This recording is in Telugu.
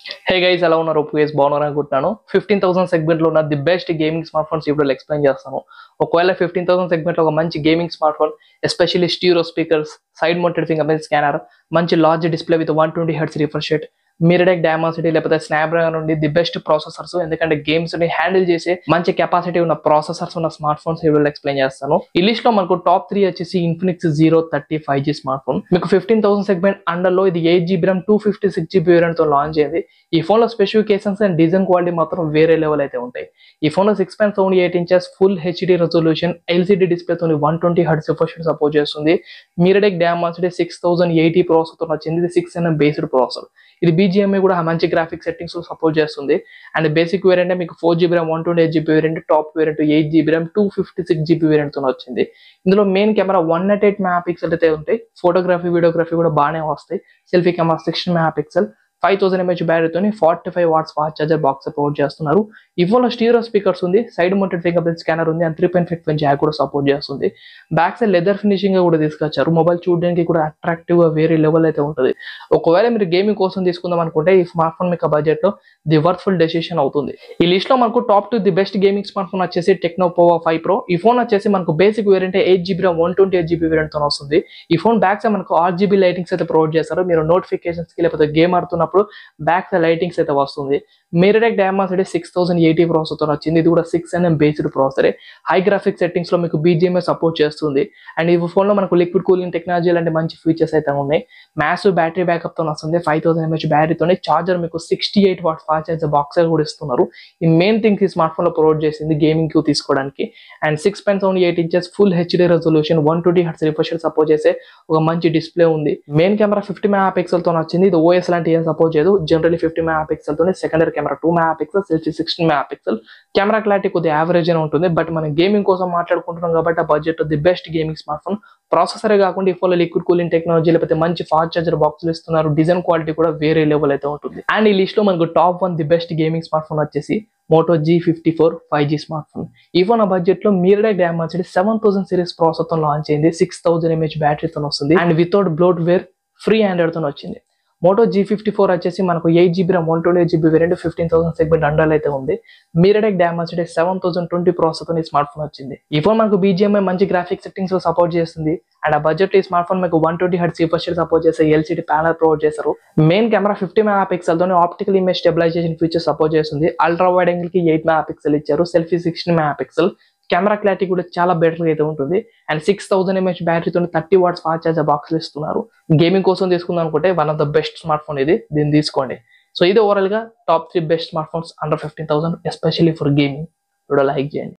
హే గైస్ ఎలా ఉన్నారు ఒప్పుగేస్ బాగున్నారు అనుకుంటున్నాను ఫిఫ్టీన్ థౌసండ్ సెగ్మెంట్ లో ఉన్న the best gaming smart phones ఇప్పుడు ఎక్స్ప్లెయిన్ చేస్తాను ఒకవేళ ఫిఫ్టీన్ థౌసండ్ సెగ్మెంట్ లో ఒక మంచి gaming smart phone especially stereo speakers side mounted finger print scanner మంచి large display with one twenty hertz refresh rate MediaTek Dimensity లేకపోతే స్నాప్డ్రాగన్ నుండి ది బెస్ట్ ప్రాసెసర్స్ ఎందుకంటే గేమ్స్ ని హ్యాండిల్ చేసే మంచి కెపాసిటీ ఉన్న ప్రాసెసర్స్ ఉన్న స్మార్ట్ ఫోన్స్ ఈ వీడియోలో ఎక్స్ప్లెయిన్ చేస్తాను ఈ లిస్ట్ లో మనకు టాప్ త్రీ వచ్చేసి Infinix zero thirty five G smart phone మీకు ఫిఫ్టీన్ థౌసండ్ సెగ్మెంట్ అండర్ లో ఇది eight GB RAM two fifty six GB variant తో లాంచ్ అయింది ఈ ఫోన్ లో స్పెసిఫికేషన్స్ అండ్ డిజైన్ క్వాలిటీ మాత్రం వేరే లెవెల్ అయితే ఉంటాయి ఈ ఫోన్ లో six point seven eight inches full HD resolution LCD display తో one twenty hertz refresh support చేస్తుంది MediaTek Dimensity six thousand eighty processor తో వచ్చింది ఇది సిక్స్ ఎన్ఎం బేస్డ్ ప్రాసెసర్ ఇది బీజిఎంఐ కూడా మంచి గ్రాఫిక్ సెట్టింగ్స్ సపోర్ట్ చేస్తుంది అండ్ బేసిక్ వేరియంట్ మీకు four GB RAM one twenty eight GB variant top variant eight GB RAM two fifty six GB variant తో వచ్చింది ఇందులో main camera one not eight mega pixel అయితే ఉంటాయి ఫోటోగ్రఫీ వీడియోగ్రఫీ కూడా బాగానే వస్తాయి selfie camera sixteen mega pixel five thousand mAh బ్యాటరీతో forty five watts fast charger box provide చేస్తున్నారు ఈ ఫోన్లో స్టీరో స్పీకర్స్ ఉంది side mounted finger print scanner ఉంది and three point five jack కూడా సపోర్ట్ చేస్తుంది బ్యాక్ సైడ్ లెదర్ ఫినిషింగ్ కూడా తీసుకొచ్చారు మొబైల్ చూడడానికి కూడా అట్రాక్టివ్ గా వేరే లెవెల్ అయితే ఉంటుంది ఒకవేళ మీరు గేమింగ్ కోసం తీసుకుందాం అనుకుంటే ఈ స్మార్ట్ ఫోన్ మీకు బడ్జెట్ లో ది వర్త్ఫుల్ డెసిషన్ అవుతుంది ఈ లిస్ట్ లో మనకు top two the best gaming smart phone వచ్చేసి టెక్నో పోవా ఫైవ్ ప్రో ఈ ఫోన్ వచ్చేసి మనకు basic variant eight GB RAM one twenty eight GB variant తో వస్తుంది ఈ ఫోన్ బ్యాక్ సైడ్ మనకు ఆర్ జీబీ లైటింగ్స్ అయితే ప్రొవైడ్ చేస్తారు మీరు నోటిఫికేషన్స్ కి లేకపోతే గేమ్ ఆడుతున్నప్పుడు బ్యాక్ సైడ్ లైటింగ్స్ అయితే వస్తుంది MediaTek Dimensity six thousand eighty processor తో వచ్చింది ఇది కూడా సిక్స్ ఎన్ఎం బేస్డ్ ప్రాసెసరే హై గ్రాఫిక్ సెట్టింగ్స్ లో మీకు బీజిఎంఏ సపోర్ట్ చేస్తుంది అండ్ ఈ ఫోన్ లో మనకు లిక్విడ్ కూలింగ్ టెక్నాలజీ లాంటి మంచి ఫీచర్స్ అయితే ఉన్నాయి మ్యాసివ్ బ్యాటరీ బ్యాకప్ తో వస్తుంది ఫైవ్ థౌసండ్ ఎంహెచ్ బ్యాటరీతోనే చార్జర్ మీకు sixty eight watt fast charger box కూడా ఇస్తున్నారు ఈ మెయిన్ థింగ్స్ ఈ స్మార్ట్ ఫోన్ లో ప్రొవైడ్ చేసింది గేమింగ్ కి తీసుకోవడానికి and six point seven eight inches full HD resolution one twenty hertz refresh support చేసే ఒక మంచి డిస్ప్లే ఉంది main camera fifty mega pixel తో వచ్చింది ఇది ఓఎస్ లాంటి ఏం సపోర్ట్ చేయదు జనరల్లీ ఫిఫ్టీ మెగా పిక్సెల్ తోనే secondary camera two mega pixel selfie sixteen mega pixel camera clarity కొద్దిగా యావరేజ్ అని ఉంటుంది బట్ మనం గేమింగ్ కోసం మాట్లాడుకుంటున్నాం కాబట్టి ఆ budget the best gaming smart phone ప్రాసెసరే కాకుండా ఈ ఫోన్ లిక్విడ్ కూలింగ్ టెక్నాలజీ లేకపోతే మంచి ఫాస్ట్ చార్జర్ బాక్సులు ఇస్తున్నారు డిజైన్ క్వాలిటీ కూడా వేరే లెవెల్ అయితే ఉంటుంది అండ్ ఈ లిస్ట్ లో మనకు top one the best gaming smart phone వచ్చేసి Moto G fifty four five G smart phone ఈ ఫోన్ ఆ బడ్జెట్ లో మీరడే Dimensity seven thousand series processor తో లాంచ్ అయింది సిక్స్ థౌసండ్ ఎంహెచ్ బ్యాటరీతో వస్తుంది and without bloatware free Android తో వచ్చింది మోటో జీ ఫిఫ్టీ ఫోర్ వచ్చేసి మనకు eight GB RAM one twenty eight GB variant fifteen thousand segment under అయితే ఉంది MediaTek Dimensity seven thousand twenty processor ఈ స్మార్ట్ ఫోన్ వచ్చింది ఈ ఫోన్ మనకు బీజిఎంఐ మంచి గ్రాఫిక్ సెట్టింగ్స్ లో సపోర్ట్ చేస్తుంది అండ్ ఆ బడ్జెట్ ఈ స్మార్ట్ ఫోన్ మీకు వన్ ట్వంటీ హెడ్ సీఫర్ సపోర్ట్ చేసే ఎల్సీడీ ప్యానల్ ప్రొవైడ్ చేస్తారు main camera fifty mega pixel తోనే optical image stabilization feature support చేస్తుంది అల్ట్రా వైడ్ యాంగిల్ కి ఎయిట్ మెగా పిక్సెల్ ఇచ్చారు selfie sixteen mega pixel camera clarity కూడా చాలా బెటర్ అయితే ఉంటుంది and six thousand mAh బ్యాటరీతో thirty watts fast charger box ఇస్తున్నారు గేమింగ్ కోసం తీసుకుందాం అనుకుంటే one of the best smart phone ఇది దీన్ని తీసుకోండి సో ఇది ఓవరాల్ గా top three best smart phones under fifteen thousand especially for gaming కూడా లైక్ చేయండి